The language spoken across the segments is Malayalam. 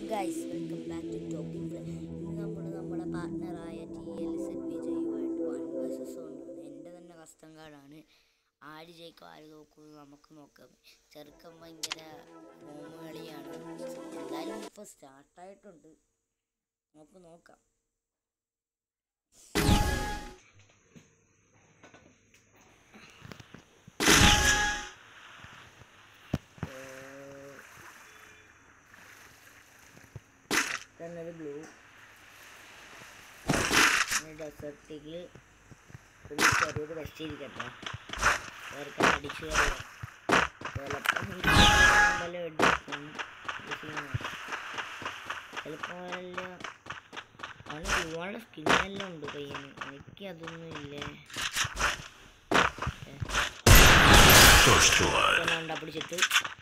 Guys welcome back to talking play ഇന്ന് നമ്മൾ നമ്മുടെ പാർട്ട്ണറായ ടി എൽ സെറ്റ് വിജയുമായിട്ട് വൺ വേഴ്സസ് കൊണ്ടുവന്നു എൻ്റെ തന്നെ കസ്റ്റം കാർഡാണ് ആര് ജയിക്കും ആര് നോക്കും നമുക്ക് നോക്കാം ചെറുക്കൻ ഭയങ്കര ഫോം കളിയാണ് എന്തായാലും ഇപ്പോൾ സ്റ്റാർട്ടായിട്ടുണ്ട് നമുക്ക് നോക്കാം ഒരു ബ്ലൂ ഡെസർട്ടിൽ ഒരു ചെറിയൊരു വെസ്റ്റ് ഇരിക്കട്ടെ ചേർക്കാൻ അടിച്ചു ചിലപ്പം വല്ല എടുക്കും ചിലപ്പോൾ വല്ല അവന് ബ്ലൂവാളുടെ സ്കിന്നെല്ലാം ഉണ്ട് പയ്യന് എനിക്ക് അതൊന്നും ഇല്ലേ First blood. ഉണ്ടാ പിടിച്ചിട്ട്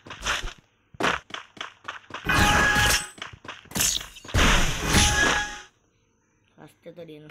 ഫസ്റ്റ് തടിയാണ്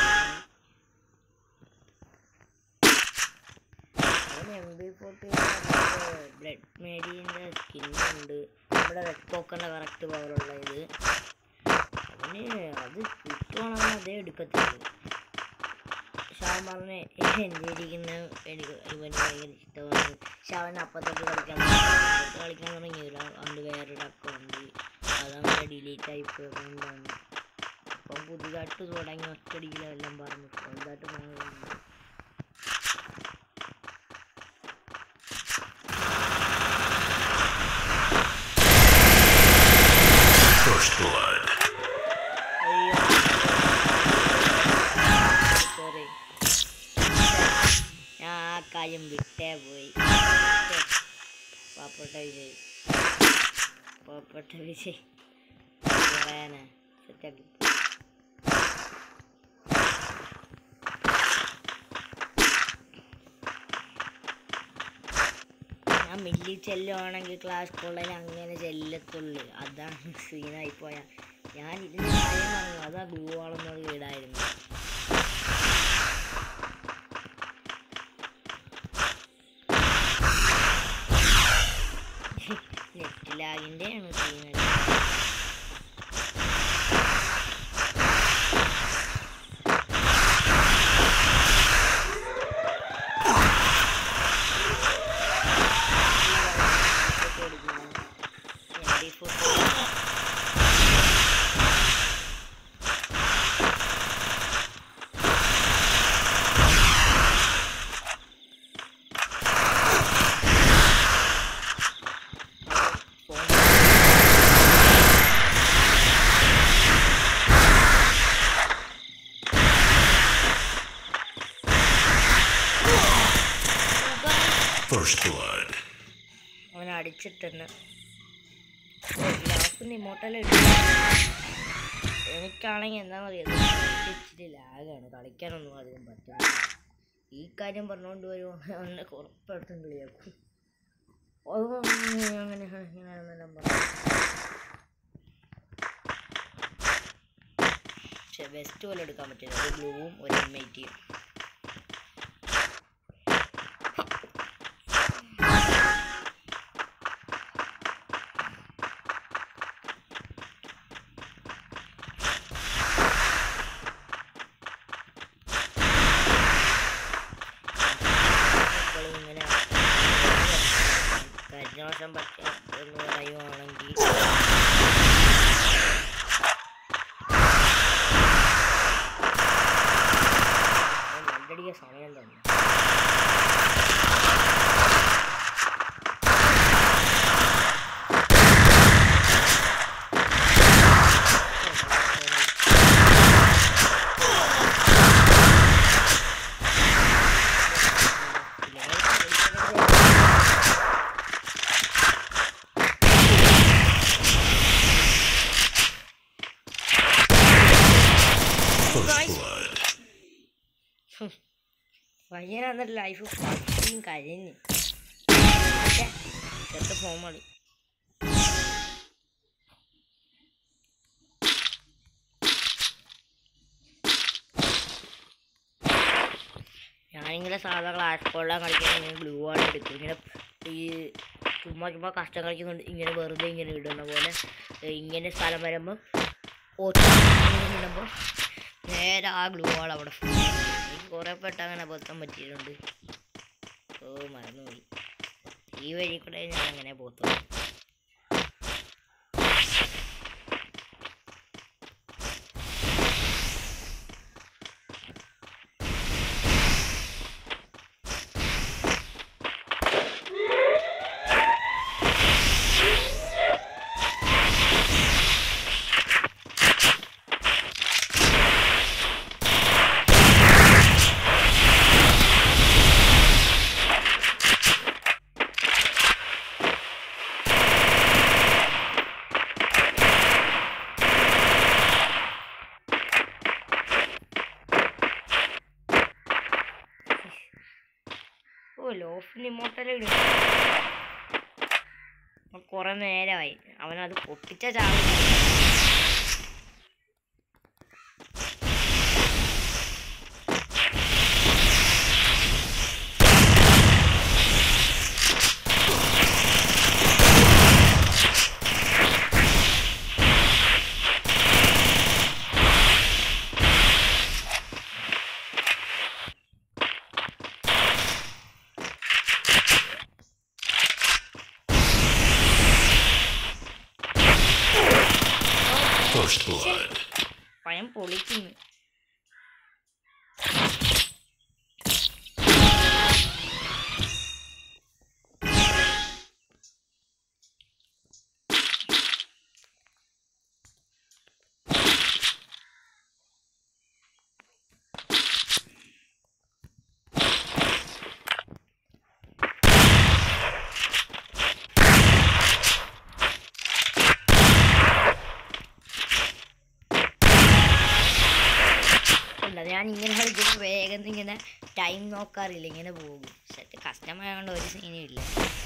എം ബി ഫോർട്ടി ബ്ലഡ് മേരീൻ്റെ സ്കിന്നുണ്ട് നമ്മുടെ റെഡ് പോക്കറിൻ്റെ കറക്റ്റ് പവറുള്ള ഇത് അവന് അത് കിട്ടുവാണെങ്കിൽ അതേ എടുക്കത്തുള്ളൂ പക്ഷെ അവൻ പറഞ്ഞ് എൻ്റെ ഇരിക്കുന്ന എനിക്ക് ഇവന് ഭയങ്കര ഇഷ്ടമാണ് പക്ഷെ അവൻ അപ്പത്തൊട്ട് കളിക്കാൻ അപ്പത്തൊട്ട് കളിക്കാൻ തുടങ്ങിയില്ല അതുകൊണ്ട് വേറൊരു അക്കൗണ്ട് അതങ്ങനെ ഡിലീറ്റ് ആയി പോയതുകൊണ്ടാണ് അപ്പം പുതിയതായിട്ട് തുടങ്ങി ഒറ്റടിയിലും എല്ലാം പറഞ്ഞു സ്വന്തമായിട്ട് പോകുന്നുണ്ട് First blood. അയ്യോ സോറി ഞാൻ ആ കാര്യം വിട്ടേ പോയി പാപ്പട്ട വിജയ് പാപ്പട്ട വിജയ് പറയാനാ സെറ്റാക്കി ഞാൻ മില്ലി ചെല്ലുവാണെങ്കിൽ ക്ലാസ് കോളേജിൽ അങ്ങനെ ചെല്ലത്തുള്ളു അതാണ് സീനായി പോയ ഞാൻ ഇതിന് കാര്യം പറഞ്ഞു അതാ ഗ്ലൂ ആളെന്നത് വീടായിരുന്നു നെറ്റ് ലാഗിൻ്റെ ആണ് സീനല്ല First blood. അവൻ അടിച്ചിട്ടെന്ന് ലാസ്റ്റ് ഇമോട്ടൽ എനിക്കാണെങ്കിൽ എന്താണെന്നറിയാം ഇച്ചിരി ലാഗാണ് കളിക്കാനൊന്നും അധികം പറ്റില്ല ഈ കാര്യം പറഞ്ഞുകൊണ്ട് വരുമോ അവനെ ഉറപ്പായിട്ടും കളിയാക്കും ഓ, അങ്ങനെ ഇങ്ങനെയാണെന്നെല്ലാം പറഞ്ഞു പക്ഷെ ബെസ്റ്റ് പോലെ എടുക്കാൻ പറ്റില്ല ഒരു ബ്ലൂവും ഒരു എം ഐ ടിയും മക്കളും ഇങ്ങനെ കഴിഞ്ഞ വർഷം പറ്റിയ എന്ന് പറയുവാണെങ്കിൽ രണ്ടടിയ സമയം തന്നെ First blood. പയ്യനന്ന ലൈഫ് പട്ടിയും കഴിഞ്ഞ് ചെറുത്ത ഫോൺ കളി ഞാനിങ്ങനെ സാധാ ക്ലാസ് കോളാൻ കളിക്കാൻ ബ്ലൂ ആണ് എടുക്കും ഇങ്ങനെ ഈ ചുമ്മാ ചുമ്മാ കഷ്ടം കളിക്കുന്നുണ്ട് ഇങ്ങനെ വെറുതെ ഇങ്ങനെ ഇടുന്ന പോലെ ഏ, ഇങ്ങനെ സ്ഥലം വരുമ്പോൾ ഇടുമ്പോൾ നേരെ ആ ഗ്ലൂ വാൾ അവിടെ full. എനിക്ക് കുറേ പെട്ട് അങ്ങനെ അബദ്ധം പറ്റിയിട്ടുണ്ട് ഓ മറന്നുപോയി ഈ വഴി കൂടെ ഞാൻ അങ്ങനെ പോത്തുള്ളൂ ഓ ലോഫിന് ഇമോട്ടൽ കുറെ നേരമായി അവനത് പൊട്ടിച്ച ചാവും First blood. പഴം പൊളിക്കുന്നു അല്ല ഞാൻ ഇങ്ങനെ കളിക്കുമ്പോൾ വേഗം ഇങ്ങനെ ടൈം നോക്കാറില്ല ഇങ്ങനെ പോകും സെറ്റ് കസ്റ്റമായതുകൊണ്ട് ഒരു സീനും ഇല്ല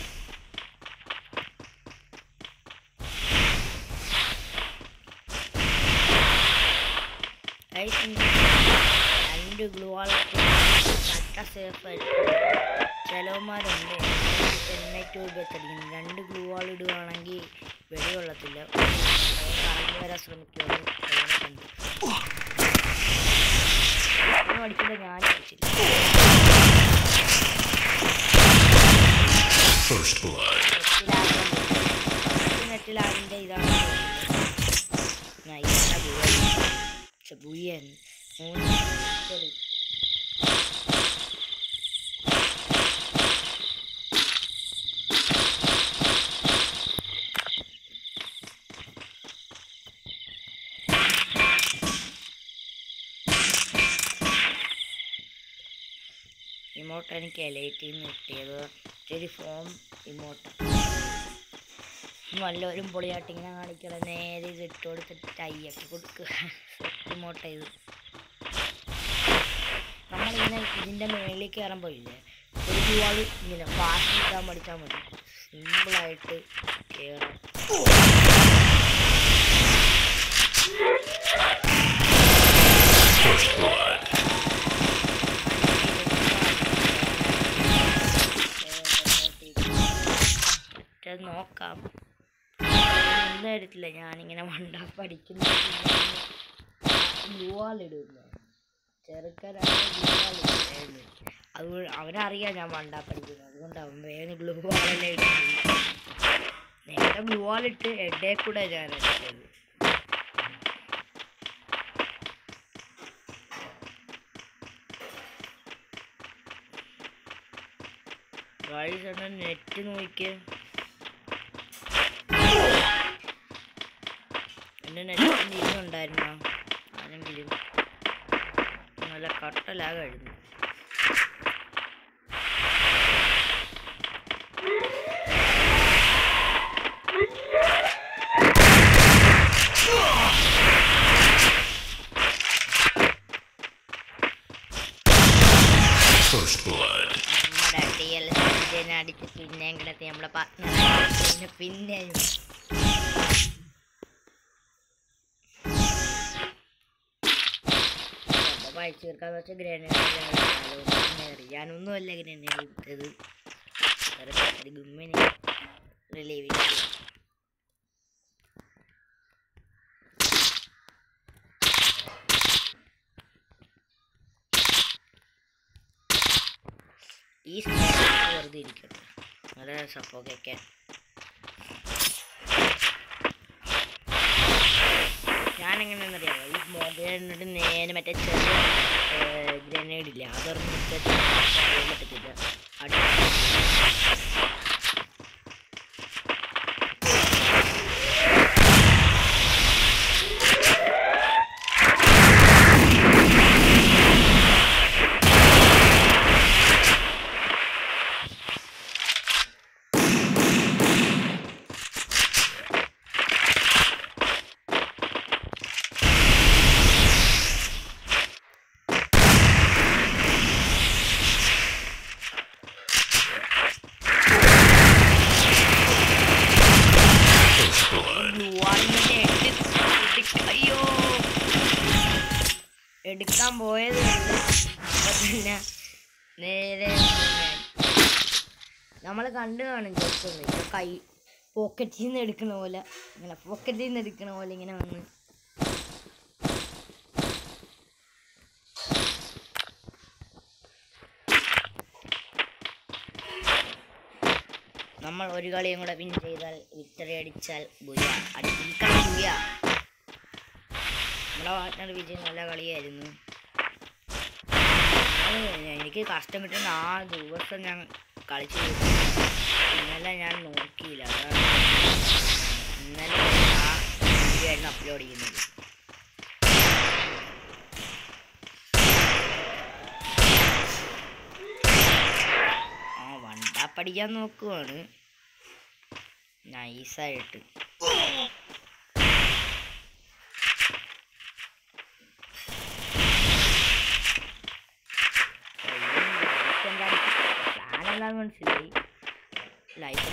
Guys, ഇനി രണ്ട് ഗ്ലൂ ആൾക്ക് കട്ട സേഫ് ആയിട്ട് ചിലവന്മാരുണ്ട് എണ്ണറ്റ് വെച്ചടിക്കും രണ്ട് ഗ്ലൂ ആൾ ഇടുവാണെങ്കിൽ വെടികൊള്ളത്തില്ല കറങ്ങി വരാൻ ശ്രമിക്കുമെന്ന് കണ്ട് ഒന്നും അടിക്കില്ല ഞാൻ അടിച്ചില്ല First blood. നെറ്റിലാകിൻ്റെ ഇതാണ് നൈസ പക്ഷെ ബുയൻ മൂന്ന് ശരി ഇമോട്ട് എനിക്ക് എലൈറ്റിൽ നിന്ന് കിട്ടിയത് ഒരു ഫോം ഇമോട്ട് നല്ലവരും പൊളിയായിട്ട് ഇങ്ങനെ കാണിക്കണം നേരെ ഇത് ഇട്ട് കൊടുത്തിട്ട് ടൈയൊക്കെ കൊടുക്കുക ഇമോട്ട് ചെയ്ത് നമ്മളിങ്ങനെ ഇതിൻ്റെ മേളിൽ കയറുമ്പോൾ ഇല്ലേ ഒരു രൂപ ഇങ്ങനെ ഫാസ്റ്റ് കിട്ടാൻ പഠിച്ചാൽ മതി സിമ്പിളായിട്ട് കയറാം First blood. മറ്റേ നോക്കാം ഒന്നും എടുത്തില്ല ഞാനിങ്ങനെ മണ്ട പഠിക്കുന്ന ഗ്ലൂവാളിടുന്നു ചെറുക്കനാണ് അത് അവനറിയാം ഞാൻ മണ്ട പഠിക്കുന്നത് അതുകൊണ്ട് അവൻ വേഗം ഗ്ലൂ വാളെല്ലാം ഇടുന്നു നേരത്തെ ഗ്ലൂ വാളിട്ട് എഡേ കൂടെ ഞാൻ എടുത്തത് ഗൈസ് എന്നാ നെറ്റ് നോക്കിയേ എൻ്റെ നെറ്റിൻ്റെ ഇന്നുണ്ടായിരുന്നോ ആരെങ്കിലും നല്ല കട്ടലാകായിരുന്നു First blood. നമ്മുടെ ഡി എൽ അടിച്ച് പിന്നെയും കിടത്തി നമ്മളെ പാർട്ട്ണർ പിന്നെ പിന്നെയും വായിച്ചു തീർക്കാന്ന് വെച്ചാൽ ഗ്രനേഡ് എറിയാനൊന്നുമല്ല ഗ്രനേഡ് ഇട്ടത് വെറുതെ ഒരു ഗുമ്മിന് റിലീവ് ഈ സ്പേസ് വെറുതെ ഇരിക്കട്ടെ നല്ല സപ്പോക്കൊക്കെ ഞാനെങ്ങനെയാണെന്നറിയാമോ ഈ മൊബൈലിട്ട് നേരെ മറ്റേ ചെറിയ ഗ്രനേഡ് ഇല്ല അതൊന്നും അറിയാൻ പറ്റത്തില്ല അടി First blood. വാളിനെ അയ്യോ എടുക്കാൻ പോയത് അപ്പൊ പിന്നെ നേരെ നമ്മൾ കണ്ടു കാണും ജസ്റ്റ് ഒന്ന് ഇപ്പൊ കൈ പോക്കറ്റിൽ നിന്ന് എടുക്കണ പോലെ ഇങ്ങനെ പോക്കറ്റിൽ നിന്ന് എടുക്കണ പോലെ ഇങ്ങനെ വന്ന് നമ്മൾ ഒരു കളിയും കൂടെ വിൻ ചെയ്താൽ വിക്ടറി അടിച്ചാൽ ബുയ അടിക്കണം ബുയ നമ്മുടെ പാർട്ട്ണർ വിജയ് നല്ല കളിയായിരുന്നു അത് എനിക്ക് കഷ്ടപ്പെട്ട് നാല് ദിവസം ഞാൻ കളിച്ചു തീർത്തു. ഇന്നലെ ഞാൻ നോക്കിയില്ല അതാണ് ഇന്നലെ ആ വീഡിയോ ആയിരുന്നു അപ്ലോഡ് ചെയ്യുന്നത് ആ വണ്ടാ പഠിക്കാൻ നോക്കുവാണ് നൈസായിട്ട് പ്ലാൻ എന്താന്ന് മനസ്സിലായി ലൈഫ്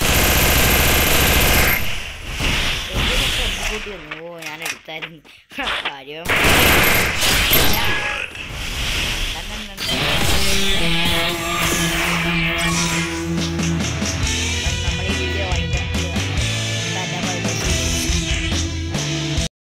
കൂട്ടി വന്നു ഓ ഞാൻ എടുത്തായിരുന്നു കാര്യം First blood.